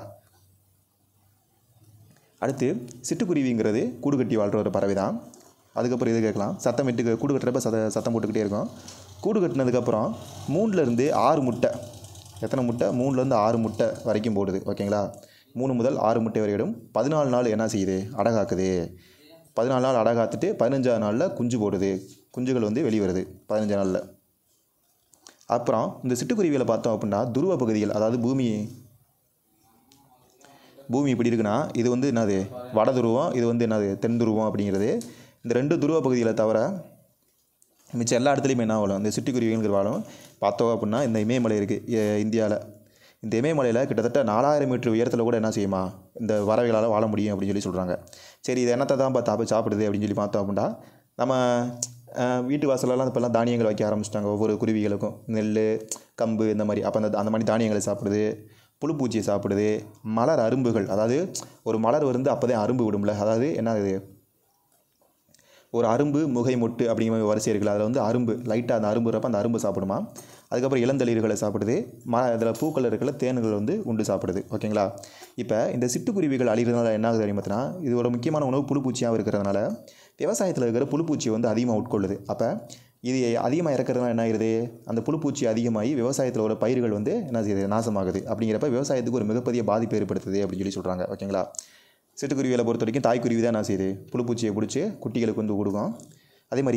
அடுத்து சிட்டுக்குருவிங்கிறது கூடு கட்டி வாழ்கிற ஒரு பறவை தான் அதுக்கப்புறம் இது கேட்கலாம் சத்தம் விட்டு கூடு கட்டுறப்ப சத சத்தம் போட்டுக்கிட்டே இருக்கும் கூடு கட்டினதுக்கப்புறம் மூணுலேருந்து ஆறு முட்டை எத்தனை முட்டை மூணுலேருந்து ஆறு முட்டை வரைக்கும் போடுது ஓகேங்களா மூணு முதல் ஆறு முட்டை வரையிடும் பதினாலு நாள் என்ன செய்யுது அடகாக்குது பதினாலு நாள் அடகாத்துட்டு பதினஞ்சாவது நாளில் குஞ்சு போடுது குஞ்சுகள் வந்து வெளியே வருது பதினஞ்சு நாளில் அப்புறம் இந்த சிட்டுக்குருவிகளை பார்த்தோம் அப்படின்னா துருவ பகுதிகள் அதாவது பூமி பூமி இப்படி இருக்குன்னா இது வந்து என்னது வட துருவம் இது வந்து என்னது தென் துருவம் அப்படிங்கிறது இந்த ரெண்டு துருவ பகுதிகளை தவிர மிச்சம் எல்லா இடத்துலையுமே என்ன வாழும் இந்த சிட்டுக்குருவிங்கிற வாழும் பார்த்தோம் அப்படின்னா இந்த இமயமலை இருக்குது இந்தியாவில் இந்த இமயமலையில் கிட்டத்தட்ட நாலாயிரம் மீட்டர் உயரத்தில் கூட என்ன செய்யுமா இந்த பறவைகளால் வாழ முடியும் அப்படின்னு சொல்லி சொல்கிறாங்க சரி இது என்னத்தை தான் பார்த்து சாப்பிடுது அப்படின்னு சொல்லி பார்த்தோம் அப்படின்னா நம்ம அஹ், வீட்டு வாசலெல்லாம் இப்போல்லாம் தானியங்கள் வைக்க ஆரம்பிச்சிட்டாங்க ஒவ்வொரு குருவிகளுக்கும் நெல் கம்பு இந்த மாதிரி அப்போ அந்த அந்த மாதிரி தானியங்களை சாப்பிடுது புழுப்பூச்சியை சாப்பிடுது மலர் அரும்புகள் அதாவது ஒரு மலர் வந்து அப்போ தான் அரும்பு விடும்ல அதாவது என்ன இது ஒரு அரும்பு முகை மொட்டு அப்படிங்கிற மாதிரி வரிசை இருக்குல்ல அதில் வந்து அரும்பு லைட்டாக அந்த அரும்பு வரப்போ அந்த அரும்பு சாப்பிடுமா அதுக்கப்புறம் இளந்தளிர்களை சாப்பிடுது ம அதில் பூக்கள் இருக்கிற தேன்கள் வந்து உண்டு சாப்பிடுது ஓகேங்களா இப்போ இந்த சிட்டுக்குருவிகள் அழிகிறதுனால என்ன ஆகுது அப்படின்னு பார்த்தீங்கன்னா இது ஒரு முக்கியமான உணவு புழுப்பூச்சியாக இருக்கிறதுனால விவசாயத்தில் இருக்கிற புழுப்பூச்சியை வந்து அதிகமாக உட்கொள்ளுது அப்போ இது அதிகமாக இறக்கிறதுனால என்ன ஆகுது அந்த புழுப்பூச்சி அதிகமாகி விவசாயத்தில் உள்ள பயிர்கள் வந்து என்ன செய்யுது நாசமாகுது அப்படிங்கிறப்ப விவசாயத்துக்கு ஒரு மிகப்பெரிய பாதிப்பு ஏற்படுத்துது அப்படின்னு சொல்லி சொல்கிறாங்க ஓகேங்களா சிட்டுக்குருவிகளை பொறுத்த வரைக்கும் தாய்க்குருவி தான் என்ன செய்யுது புழுப்பூச்சியை பிடிச்சி குட்டிகளுக்கு வந்து கொடுக்கும் அதே மாதிரி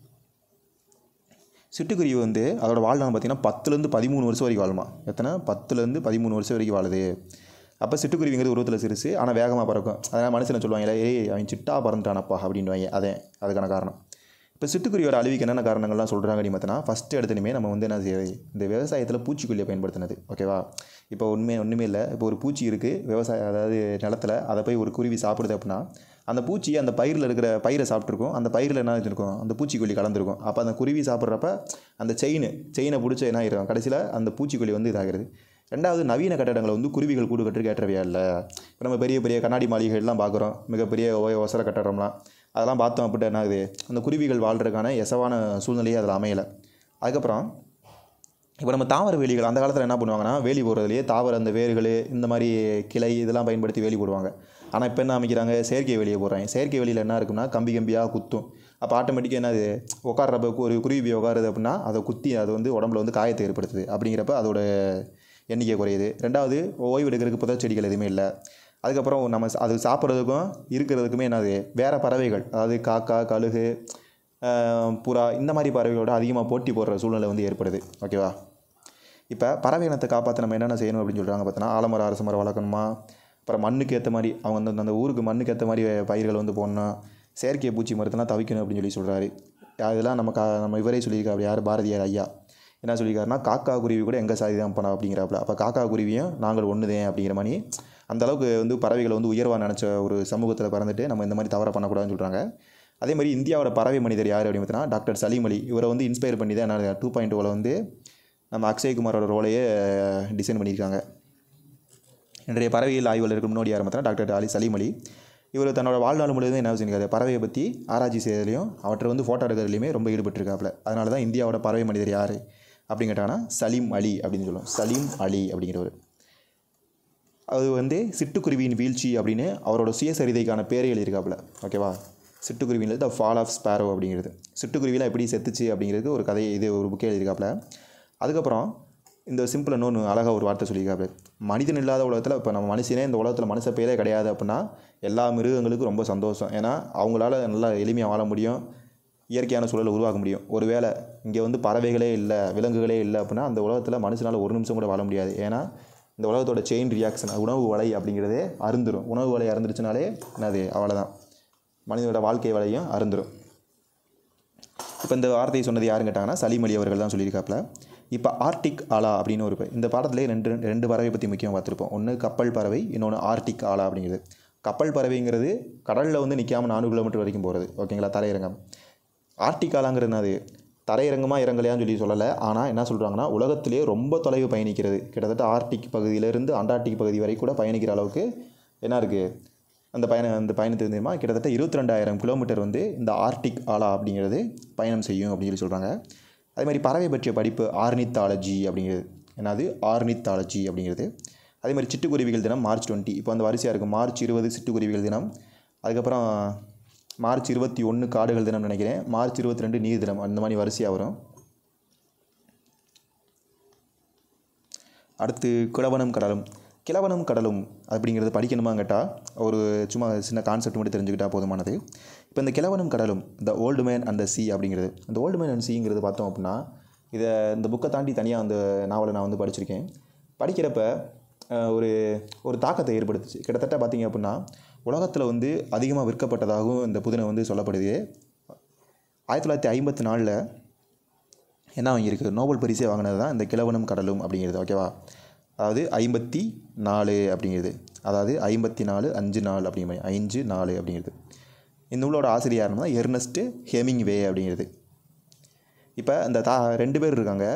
சிட்டுக்குருவி வந்து அதோட வாழ்நாள் பார்த்திங்கன்னா பத்துலேருந்து பதிமூணு வருஷம் வரைக்கும் வாழுமா எத்தனை பத்துலேருந்து பதிமூணு வருஷம் வரைக்கும் வாழுது அப்போ சிட்டுக்குருவிங்கிறது உருவத்தில் சிறுசு ஆனால் வேகமாக பறக்கும் அதனால் மனுஷனை சொல்லுவாங்களே ஏய் அவன் சிட்டா பறந்துட்டானப்பா அப்படின்வாங்க அதே அதுக்கான காரணம் இப்போ சிட்டுக்குருவியோட அழிவுக்கு என்னென்ன காரணங்கள்லாம் சொல்கிறாங்க அப்படின்னு பார்த்தோன்னா ஃபஸ்ட்டு எடுத்துனுமே நம்ம வந்து என்ன செய்ய இந்த விவசாயத்தில் பூச்சிக்கொல்லியை பயன்படுத்தினது ஓகேவா இப்போ உண்மை ஒன்றுமே இல்லை இப்போ ஒரு பூச்சி இருக்குது விவசாய அதாவது நிலத்துல அதை போய் ஒரு குருவி சாப்பிடுது அப்படின்னா அந்த பூச்சி அந்த பயிரில் இருக்கிற பயிரை சாப்பிட்ருக்கும் அந்த பயிரில் என்ன இருக்கும் அந்த பூச்சிக்கொல்லி கலந்துருக்கும் அப்போ அந்த குருவி சாப்பிட்றப்ப அந்த செயின் செயினை பிடிச்ச என்ன ஆகிடும் கடைசியில் அந்த பூச்சிக்கொல்லி வந்து இதாகிறது ரெண்டாவது நவீன கட்டடங்களை வந்து குருவிகள் கூடு கட்டுறதுக்கு ஏற்றவையா இல்லை இப்போ நம்ம பெரிய பெரிய கண்ணாடி மாளிகைகள்லாம் பார்க்குறோம் மிகப்பெரிய ஒ- ஒசர கட்டடம்லாம் அதெல்லாம் பார்த்தோம் அப்படின்ட்டு என்ன ஆகுது அந்த குருவிகள் வாழ்கிறதுக்கான எசவான சூழ்நிலையே அதில் அமையலை அதுக்கப்புறம் இப்போ நம்ம தாவர வேலிகள் அந்த காலத்தில் என்ன பண்ணுவாங்கன்னா வேலி போடுறதுலேயே தாவர அந்த வேர்கள் இந்த மாதிரி கிளை இதெல்லாம் பயன்படுத்தி வேலி போடுவாங்க ஆனால் இப்போ என்ன அமைக்கிறாங்க செயற்கை வேலியை போடுறாங்க செயற்கை வேலியில் என்ன இருக்குன்னா கம்பி கம்பியாக குத்தும் அப்போ ஆட்டோமேட்டிக்காக என்னது உட்கார்றப்ப ஒரு குருவி உட்காருது அப்படின்னா அதை குத்தி அது வந்து உடம்புல வந்து காயத்தை ஏற்படுத்துது அப்படிங்கிறப்ப அதோட எண்ணிக்கை குறையுது ரெண்டாவது ஓய்வு எடுக்கிறதுக்கு புதர் செடிகள் எதுவுமே இல்லை அதுக்கப்புறம் நம்ம ச- அது சாப்பிட்றதுக்கும் இருக்கிறதுக்குமே என்னது வேறு பறவைகள் அதாவது காக்கா கழுகு ஆஹ், புறா இந்த மாதிரி பறவைகளோட அதிகமாக போட்டி போடுற சூழ்நிலை வந்து ஏற்படுது ஓகேவா இப்போ பறவை இனத்தை காப்பாற்ற நம்ம என்னென்ன செய்யணும் அப்படின்னு சொல்கிறாங்க பார்த்தோன்னா ஆலமரம் அரச மரம் வளர்க்கணுமா அப்புறம் மண்ணுக்கு ஏற்ற மாதிரி அவங்க அந்த அந்த ஊருக்கு மண்ணுக்கு ஏற்ற மாதிரி பயிர்கள் வந்து போடணும் செயற்கை பூச்சி மரத்தெல்லாம் தவிக்கணும் அப்படின்னு சொல்லி சொல்கிறாரு அதெல்லாம் நம்ம கா நம்ம இவரே சொல்லியிருக்காரு யார் பாரதியார் ஐயா என்ன சொல்லியிருக்காருன்னா காக்கா குருவி கூட எங்கள் சாதி தான் பண்ண அப்படிங்கிறாப்புல அப்போ காக்கா குருவியும் நாங்கள் ஒன்றுதேன் அப்படிங்கிற மாதிரி அந்த அளவுக்கு வந்து பறவைகளை வந்து உயர்வாக நினச்ச ஒரு சமூகத்தில் பிறந்துட்டு நம்ம இந்த மாதிரி தவற பண்ணக்கூடாதுன்னு சொல்கிறாங்க அதே மாதிரி இந்தியாவோட பறவை மனிதர் யார் அப்படின்னு பார்த்தீங்கன்னா டாக்டர் சலீம் அலி இவரை வந்து இன்ஸ்பயர் பண்ணி தான் என்ன டூ பாயிண்ட் வந்து நம்ம அக்ஷய்குமாரோட ரோலையே டிசைன் பண்ணியிருக்காங்க இன்றைய பறவையியல் ஆய்வாளருக்கு முன்னோடி யார் பார்த்தா டாக்டர் அலி சலீம் அலி இவர் தன்னோட வாழ்நாள் முழுவதும் என்ன செஞ்சிருக்காரு பறவையை பற்றி ஆராய்ச்சி செய்யறதுலையும் அவற்றை வந்து ஃபோட்டோ எடுக்கிறதுலையுமே ரொம்ப ஈடுபட்டிருக்காப்புல அதனால தான் இந்தியாவோட பறவை மனிதர் யார் அப்படின்னு கேட்டாங்கன்னா சலீம் அலி அப்படின்னு சொல்லுவோம் சலீம் அலி அப்படிங்கிறவர் அது வந்து சிட்டுக்குருவியின் வீழ்ச்சி அப்படின்னு அவரோட சுயசரிதைக்கான பேரே எழுதியிருக்காப்புல ஓகேவா சிட்டுக்குருவியில் த ஃபால் ஆஃப் ஸ்பேரோ அப்படிங்கிறது சிட்டுக்குருவியில் எப்படி செத்துச்சு அப்படிங்கிறது ஒரு கதை இது ஒரு புக்கே எழுதியிருக்காப்புல அதுக்கப்புறம் இந்த சிம்பிள் இன்னொன்று அழகாக ஒரு வார்த்தை சொல்லியிருக்காப்புல மனிதன் இல்லாத உலகத்தில் இப்போ நம்ம மனுஷனே இந்த உலகத்தில் மனுஷ பேரே கிடையாது அப்படின்னா எல்லா மிருகங்களுக்கும் ரொம்ப சந்தோஷம் ஏன்னா அவங்களால நல்லா எளிமையாக வாழ முடியும் இயற்கையான சூழலை உருவாக்க முடியும் ஒருவேளை இங்கே வந்து பறவைகளே இல்லை விலங்குகளே இல்லை அப்படின்னா அந்த உலகத்தில் மனுஷனால் ஒரு நிமிஷம் கூட வாழ முடியாது ஏன்னா இந்த உலகத்தோட செயின் ரியாக்ஷன் உணவு வலை அப்படிங்கிறதே அருந்துரும் உணவு வலை அருந்துருச்சுனாலே என்னது அவ்வளோதான் மனிதனோட வாழ்க்கை வலையும் அருந்துரும் இப்போ இந்த வார்த்தையை சொன்னது யாருன்னு கேட்டாங்கன்னா சலீம் அலி அவர்கள் தான் சொல்லியிருக்காப்புல இப்போ ஆர்டிக் ஆலா அப்படின்னு ஒரு ப- இந்த பாடத்திலே ரெண்டு ரெண்டு பறவை பற்றி முக்கியமாக பார்த்துருப்போம் ஒன்று கப்பல் பறவை இன்னொன்று ஆர்டிக் ஆலா அப்படிங்கிறது கப்பல் பறவைங்கிறது கடலில் வந்து நிற்காம நானூறு கிலோமீட்டர் வரைக்கும் போகிறது ஓகேங்களா தரையிறங்கம் ஆர்டிக் ஆலாங்கிறது என்னது தரையிறங்கமா இறங்கலையான்னு சொல்லி சொல்லலை ஆனால் என்ன சொல்கிறாங்கன்னா உலகத்திலேயே ரொம்ப தொலைவு பயணிக்கிறது கிட்டத்தட்ட ஆர்டிக் பகுதியிலேருந்து அண்டார்டிக் பகுதி வரை கூட பயணிக்கிற அளவுக்கு என்ன இருக்குது அந்த பயண அந்த பயணத்துக்கு தெரியுமா கிட்டத்தட்ட இருபத்தி ரெண்டாயிரம் கிலோமீட்டர் வந்து இந்த ஆர்டிக் ஆலா அப்படிங்கிறது பயணம் செய்யும் அப்படின்னு சொல்லி சொல்கிறாங்க அதே மாதிரி பறவை பற்றிய படிப்பு ஆர்னித்தாலஜி அப்படிங்கிறது என்னது ஆர்னித்தாலஜி அப்படிங்கிறது அதே மாதிரி சிட்டுக்குருவிகள் தினம் மார்ச் டுவெண்ட்டி இப்போ அந்த வரிசையாக இருக்குது மார்ச் இருபது சிட்டுக்குருவிகள் தினம் அதுக்கப்புறம் மார்ச் இருபத்தி ஒன்று காடுகள் தினம் நினைக்கிறேன் மார்ச் இருபத்தி ரெண்டு நீர் தினம் அந்த மாதிரி வரிசையாக வரும் அடுத்து கிழவனும் கடலும் கிழவனும் கடலும் அப்படிங்கிறது படிக்கணுமா கேட்டால் ஒரு சும்மா சின்ன கான்செப்ட் மட்டும் தெரிஞ்சுக்கிட்டா போதுமானது இப்போ இந்த கிழவனும் கடலும் இந்த ஓல்டு மேன் அண்ட் சி அப்படிங்கிறது இந்த ஓல்டு மேன் அண்ட் சிங்கிறது பார்த்தோம் அப்படின்னா இதை இந்த புக்கை தாண்டி தனியாக அந்த நாவலை நான் வந்து படிச்சிருக்கேன் படிக்கிறப்ப அஹ், ஒரு ஒரு தாக்கத்தை ஏற்படுத்துச்சு கிட்டத்தட்ட பார்த்தீங்க அப்படின்னா உலகத்தில் வந்து அதிகமாக விற்கப்பட்டதாகவும் இந்த புதினை வந்து சொல்லப்படுது ஆயிரத்தி தொள்ளாயிரத்தி ஐம்பத்தி நாலில் என்ன வாங்கியிருக்கு நோபல் பரிசே வாங்கினது தான் இந்த கிழவனும் கடலும் அப்படிங்கிறது ஓகேவா அதாவது ஐம்பத்தி நாலு அப்படிங்கிறது அதாவது ஐம்பத்தி நாலு அஞ்சு நாலு அப்படிங்கிற மாதிரி அஞ்சு நாலு அப்படிங்கிறது இந்த நூலோட ஆசிரியர் யாருன்னா எர்னஸ்ட்டு ஹெமிங்வே அப்படிங்கிறது இப்போ இந்த தா ரெண்டு பேர் இருக்காங்க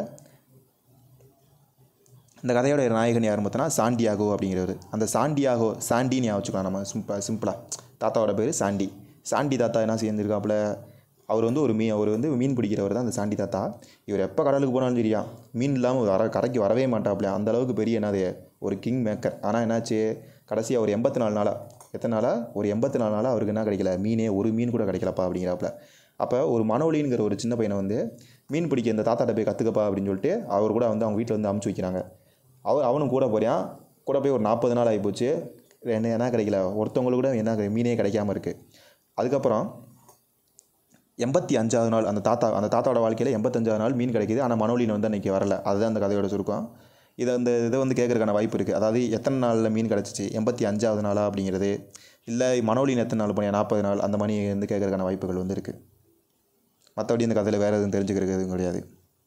இந்த கதையோட நாயகன் யார் பார்த்தோன்னா சாண்டியாகோ அப்படிங்கிறவர் அந்த சாண்டியாகோ சாண்டின்னு ஞாபகம் வச்சுக்கலாம் நம்ம சிம்பிளாக சிம்பிளாக தாத்தாவோட பேர் சாண்டி சாண்டி தாத்தா என்ன செஞ்சிருக்காப்புல அவர் வந்து ஒரு மீன் அவர் வந்து மீன் பிடிக்கிறவர் தான் அந்த சாண்டி தாத்தா இவர் எப்போ கடலுக்கு போனாலும் சரியா மீன் இல்லாமல் வர கரைக்கு வரவே மாட்டாப்புல அந்த அளவுக்கு பெரிய என்னது ஒரு கிங் மேக்கர் ஆனால் என்னாச்சு கடைசியாக ஒரு எண்பத்தி நாலு நாளாக எத்தனை நாளாக ஒரு எண்பத்தி நாலு நாளாக அவருக்கு என்ன கிடைக்கல மீனே ஒரு மீன் கூட கிடைக்கலப்பா அப்படிங்கிறாப்புல அப்போ ஒரு மனோலிங்கிற ஒரு சின்ன பையனை வந்து மீன் பிடிக்க இந்த தாத்தாட்ட போய் கற்றுக்கப்பா அப்படின்னு சொல்லிட்டு அவர் கூட வந்து அவங்க வீட்டில் வந்து அமுச்சு வைக்கிறாங்க அவர் அவனும் கூட போகிறான் கூட போய் ஒரு நாற்பது நாள் ஆகிப்போச்சு என்ன என்ன கிடைக்கல ஒருத்தவங்களுக்கு கூட என்ன கிடை- மீனே கிடைக்காம இருக்குது அதுக்கப்புறம் எண்பத்தி அஞ்சாவது நாள் அந்த தாத்தா அந்த தாத்தாவோட வாழ்க்கையில் எண்பத்தஞ்சாவது நாள் மீன் கிடைக்குது ஆனால் மனோலின் வந்து அன்றைக்கி வரல அதுதான் அந்த கதையோட சுருக்கம் இதை அந்த இதை வந்து கேட்கறதுக்கான வாய்ப்பு இருக்குது அதாவது எத்தனை நாளில் மீன் கிடச்சிச்சு எண்பத்தி அஞ்சாவது நாளா அப்படிங்கிறது இல்லை மனோலின் எத்தனை நாள் பண்ணியா நாற்பது நாள் அந்த மாதிரி வந்து கேட்கறதுக்கான வாய்ப்புகள் வந்து இருக்குது மற்றபடி இந்த கதையில் வேறு எதுவும் தெரிஞ்சுக்கிறது எதுவும் கிடையாது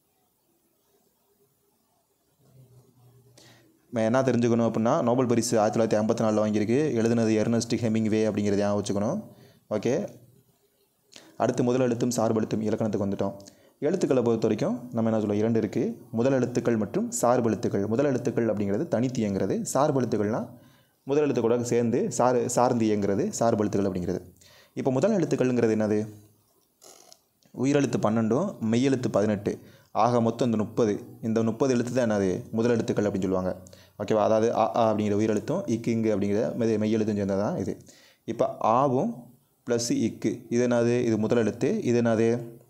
நம்ம என்ன தெரிஞ்சுக்கணும் அப்படின்னா நோபல் பரிசு ஆயிரத்தி தொள்ளாயிரத்தி ஐம்பத்தி நாலில் வாங்கியிருக்கு எழுதுனது எர்னஸ்ட் ஹெமிங்வே அப்படிங்கிறத ஞாபகம் வச்சுக்கணும் ஓகே அடுத்து முதல் எழுத்தும் சார்பு எழுத்தும் இலக்கணத்துக்கு வந்துட்டோம் எழுத்துக்களை பொறுத்த வரைக்கும் நம்ம என்ன சொல்ல இரண்டு இருக்குது முதல் எழுத்துக்கள் மற்றும் சார்பு எழுத்துக்கள் முதல் எழுத்துக்கள் அப்படிங்கிறது தனித்து இயங்கிறது சார்பு எழுத்துக்கள்னால் முதல் எழுத்து கூட சேர்ந்து சார் சார்ந்து இயங்கிறது சார்பு எழுத்துக்கள் அப்படிங்கிறது இப்போ முதல் எழுத்துக்கள்ங்கிறது என்னது உயிரெழுத்து பன்னெண்டும் மெய்யெழுத்து பதினெட்டு ஆக மொத்தம் இந்த முப்பது இந்த முப்பது எழுத்து தான் என்னது முதல் எழுத்துக்கள் அப்படின்னு சொல்லுவாங்க ஓகேவா அதாவது அ ஆ அப்படிங்கிற உயிரெழுத்தும் இக்கு இங்கு அப்படிங்கிற மெய் மெய்யெழுத்தும் சேர்ந்தது தான் இது இப்போ ஆவும் ப்ளஸ் இக்கு இது என்னது இது முதல் எழுத்து இது என்னது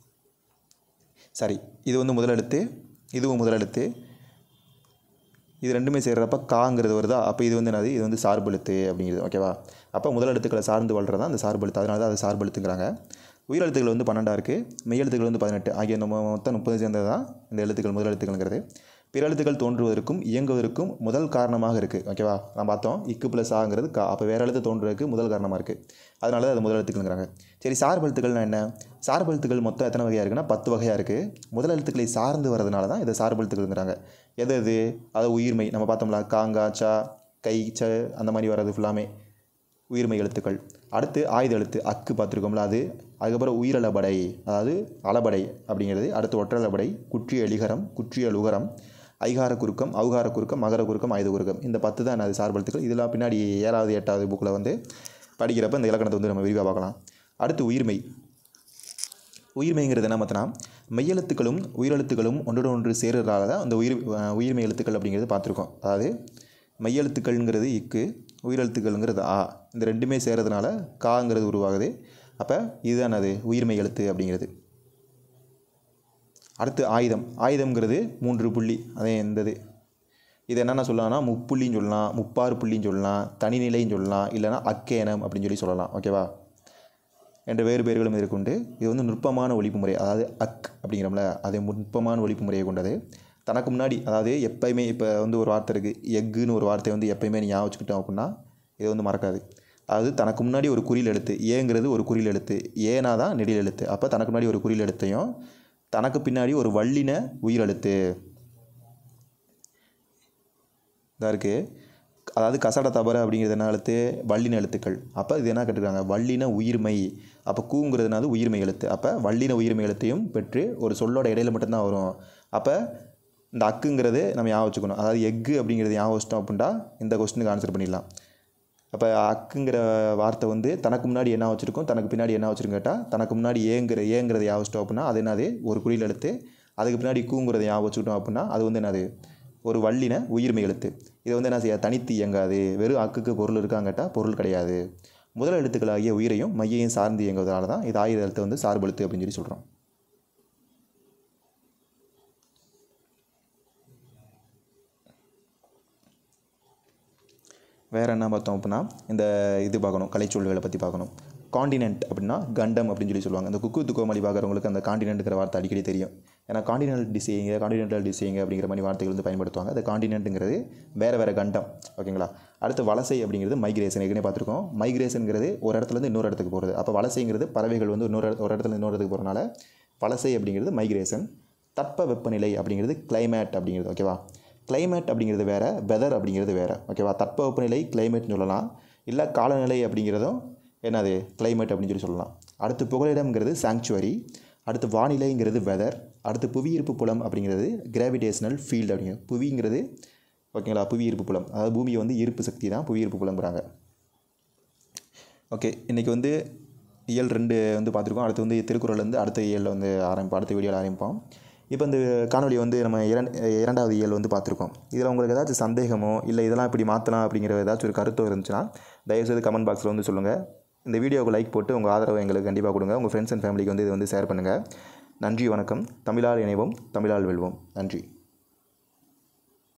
சரி இது வந்து முதல் எழுத்து இதுவும் முதல் எழுத்து இது ரெண்டுமே சேர்றப்ப காங்கிறது வருதா அப்போ இது வந்து என்னது இது வந்து சார்பு எழுத்து அப்படிங்கிறது ஓகேவா அப்போ முதல் எழுத்துக்களை சார்ந்து வாழ்றது தான் அந்த சார்பு எழுத்து அதனால தான் அது சார்பு எழுத்துங்கிறாங்க உயிரெழுத்துக்கள் வந்து பன்னெண்டாக இருக்குது மெய்யெழுத்துக்கள் வந்து பதினெட்டு ஆகிய நம்ம மொத்தம் முப்பது சேர்ந்தது தான் இந்த எழுத்துக்கள் முதல் எழுத்துக்கள்ங்கிறது பிற எழுத்துக்கள் தோன்றுவதற்கும் இயங்குவதற்கும் முதல் காரணமாக இருக்குது ஓகேவா நான் பார்த்தோம் இக்கு ப்ளஸ் ஆங்கிறது கா அப்போ வேறு எழுத்து தோன்றுவதற்கு முதல் காரணமாக இருக்குது அதனால தான் அது முதல் எழுத்துக்கள்ங்கிறாங்க சரி சார்பு எழுத்துக்கள்னா என்ன சார்பு எழுத்துக்கள் மொத்தம் எத்தனை வகையாக இருக்குன்னா பத்து வகையாக இருக்குது முதல் எழுத்துக்களை சார்ந்து வரதுனால தான் இதை சார்பு எழுத்துக்கள்ங்கிறாங்க எது எது அது உயிர்மை நம்ம பார்த்தோம்ல காங்கா சா கை ச அந்த மாதிரி வர்றது ஃபுல்லாமே உயிர்மை எழுத்துக்கள் அடுத்து ஆயுத எழுத்து அக்கு பார்த்துருக்கோம்ல அது அதுக்கப்புறம் உயிரளபடை அதாவது அளபடை அப்படிங்கிறது அடுத்து ஒற்றளபடை குற்றிய எலிகரம் குற்றிய லுகரம் ஐகார குறுக்கம் அவுகார குறுக்கம் மகர குறுக்கம் ஆயுத குறுக்கம் இந்த பத்து தான் அது சார்பெழுத்துக்கள் இதெல்லாம் பின்னாடி ஏழாவது எட்டாவது புக்கில் வந்து படிக்கிறப்ப இந்த இலக்கணத்தை வந்து நம்ம விரிவாக பார்க்கலாம் அடுத்து உயிர்மை உயிர்மைங்கிறது என்ன பார்த்தோன்னா மெய்யெழுத்துக்களும் உயிரெழுத்துக்களும் ஒன்றோடு ஒன்று சேர்றதால தான் அந்த உயிர் அஹ் உயிர்மை எழுத்துக்கள் அப்படிங்கிறது பார்த்துருக்கோம் அதாவது மெய்யெழுத்துக்கள்ங்கிறது இக்கு உயிரெழுத்துக்கள்ங்கிறது ஆ இந்த ரெண்டுமே சேர்றதுனால காங்கிறது உருவாகுது அப்போ இதுதான் அது உயிர்மை எழுத்து அப்படிங்கிறது அடுத்து ஆயுதம் ஆயுதம்ங்கிறது மூன்று புள்ளி அதே எந்தது இது என்னென்ன சொல்லலாம்னா முப்புள்ளின்னு சொல்லலாம் முப்பாறு புள்ளின்னு சொல்லலாம் தனிநிலைன்னு சொல்லலாம் இல்லைன்னா அக்கேனம் அப்படின்னு சொல்லி சொல்லலாம் ஓகேவா என்ற வேறு பெயர்களும் இதுக்குண்டு இது வந்து நுட்பமான ஒழிப்பு முறை அதாவது அக் அப்படிங்கிறோம்ல அது நுட்பமான ஒழிப்பு முறையை கொண்டது தனக்கு முன்னாடி அதாவது எப்பயுமே இப்போ வந்து ஒரு வார்த்தை இருக்குது எக்குன்னு ஒரு வார்த்தை வந்து எப்பயுமே நீ ஞாபகம் வச்சுக்கிட்டோம் அப்படின்னா இது வந்து மறக்காது அதாவது தனக்கு முன்னாடி ஒரு குறில் எழுத்து ஏங்கிறது ஒரு குறில் எழுத்து ஏனா தான் நெடில் எழுத்து அப்போ தனக்கு முன்னாடி ஒரு குறில் எழுத்தையும் தனக்கு பின்னாடி ஒரு வல்லின உயிரெழுத்து இதாக இருக்குது அதாவது கசட தபர அப்படிங்கிறது என்ன எழுத்து வல்லின எழுத்துக்கள் அப்போ இது என்ன கேட்டிருக்காங்க வல்லின உயிர்மை அப்போ கூங்கிறதுனால உயிர்மை எழுத்து அப்போ வல்லின உயிர்மை எழுத்தையும் பெற்று ஒரு சொல்லோட இடையில மட்டும்தான் வரும் அப்போ இந்த அக்குங்கிறது நம்ம ஞாபகம் வச்சுக்கணும் அதாவது எக்கு அப்படிங்கிறது ஞாபகம் வச்சிட்டோம் அப்படின்னா இந்த கொஸ்டினுக்கு ஆன்சர் பண்ணிடலாம் அப்போ அக்குங்கிற வார்த்தை வந்து தனக்கு முன்னாடி என்ன வச்சுருக்கும் தனக்கு பின்னாடி என்ன வச்சுருக்கும் கேட்டால் தனக்கு முன்னாடி ஏங்கிற ஏங்கிறத ஞாபகம் வச்சிட்டோம் அப்படின்னா அது என்னது ஒரு குறியில் எழுத்து அதுக்கு பின்னாடி கூங்கிறத ஞாபகம் வச்சுக்கிட்டோம் அப்படின்னா அது வந்து என்னது ஒரு வல்லின உயிர்மை எழுத்து இது வந்து என்ன செய்ய தனித்து இயங்காது வெறும் அக்குக்கு பொருள் இருக்கான்னு கேட்டால் பொருள் கிடையாது முதல் எழுத்துக்களாகிய உயிரையும் மையையும் சார்ந்து இயங்குவதனால தான் இது ஆயுத எழுத்து வந்து சார்பு எழுத்து அப்படின்னு சொல்லி சொல்கிறோம் வேறு என்ன பார்த்தோம் அப்படின்னா இந்த இது பார்க்கணும் கலைச்சொல்களை பற்றி பார்க்கணும் காண்டினென்ட் அப்படின்னா கண்டம் அப்படின்னு சொல்லி சொல்லுவாங்க இந்த குக்கு துக்கோமலி பார்க்குறவங்களுக்கு அந்த காண்டினென்ட்ங்கிற வார்த்தை அடிக்கடி தெரியும் ஏன்னா காண்டினென்டல் டிசைங்க காண்டினென்டல் டிசைங்க அப்படிங்கிற மாதிரி வார்த்தைகள் வந்து பயன்படுத்துவாங்க அந்த காண்டினென்ட்டுங்கிறது வேறு வேறு கண்டம் ஓகேங்களா அடுத்து வலசை அப்படிங்கிறது மைக்ரேஷன் ஏற்கனவே பார்த்துருக்கோம் மைக்ரேஷனுங்கிறது ஒரு இடத்துலேருந்து இன்னொரு இடத்துக்கு போகிறது அப்போ வலசைங்கிறது பறவைகள் வந்து இன்னொரு இடத்து- ஒரு இடத்துல இன்னொரு இடத்துக்கு போகிறனால வலசை அப்படிங்கிறது மைக்ரேஷன் தட்ப வெப்பநிலை அப்படிங்கிறது climate அப்படிங்கிறது ஓகேவா climate அப்படிங்கிறது வேறு வெதர் அப்படிங்கிறது வேறு ஓகேவா தட்ப வெப்பநிலை கிளைமேட்னு சொல்லலாம் இல்லை காலநிலை அப்படிங்கிறதும் என்னது climate அப்படின்னு சொல்லி சொல்லலாம் அடுத்து புகலிடம்ங்கிறது சாங்சுவரி அடுத்து வானிலைங்கிறது வெதர் அடுத்து புவியீர்ப்பு புலம் அப்படிங்கிறது கிராவிடேஷனல் ஃபீல்டு அப்படிங்கிறது புவிங்கிறது ஓகேங்களா புவியீர்ப்பு புலம் அதாவது பூமியை வந்து ஈர்ப்பு சக்தி தான் புவியீர்ப்பு புலம்ங்கிறாங்க ஓகே இன்றைக்கி வந்து இயல் ரெண்டு வந்து பார்த்துருக்கோம் அடுத்து வந்து திருக்குறள் வந்து அடுத்த இயலில் வந்து ஆரம்பிப்போம் அடுத்த வீடியோவில் ஆரம்பிப்போம் இப்போ இந்த காணொலி வந்து நம்ம இரண்டு இரண்டாவது இயல் வந்து பார்த்துருக்கோம் இதில் உங்களுக்கு ஏதாச்சும் சந்தேகமோ இல்லை இதெல்லாம் இப்படி மாற்றலாம் அப்படிங்கிற ஏதாச்சும் ஒரு கருத்தோ இருந்துச்சுன்னா தயவுசெய்து கமெண்ட் பாக்ஸில் வந்து சொல்லுங்கள் இந்த வீடியோவுக்கு லைக் போட்டு உங்கள் ஆதரவை எங்களுக்கு கண்டிப்பாக கொடுங்க உங்கள் ஃப்ரெண்ட்ஸ் அண்ட் ஃபேமிலிக்கு வந்து இதை வந்து ஷேர் பண்ணுங்கள் நன்றி வணக்கம் தமிழால் இணைவோம் தமிழால் வெல்வோம் நன்றி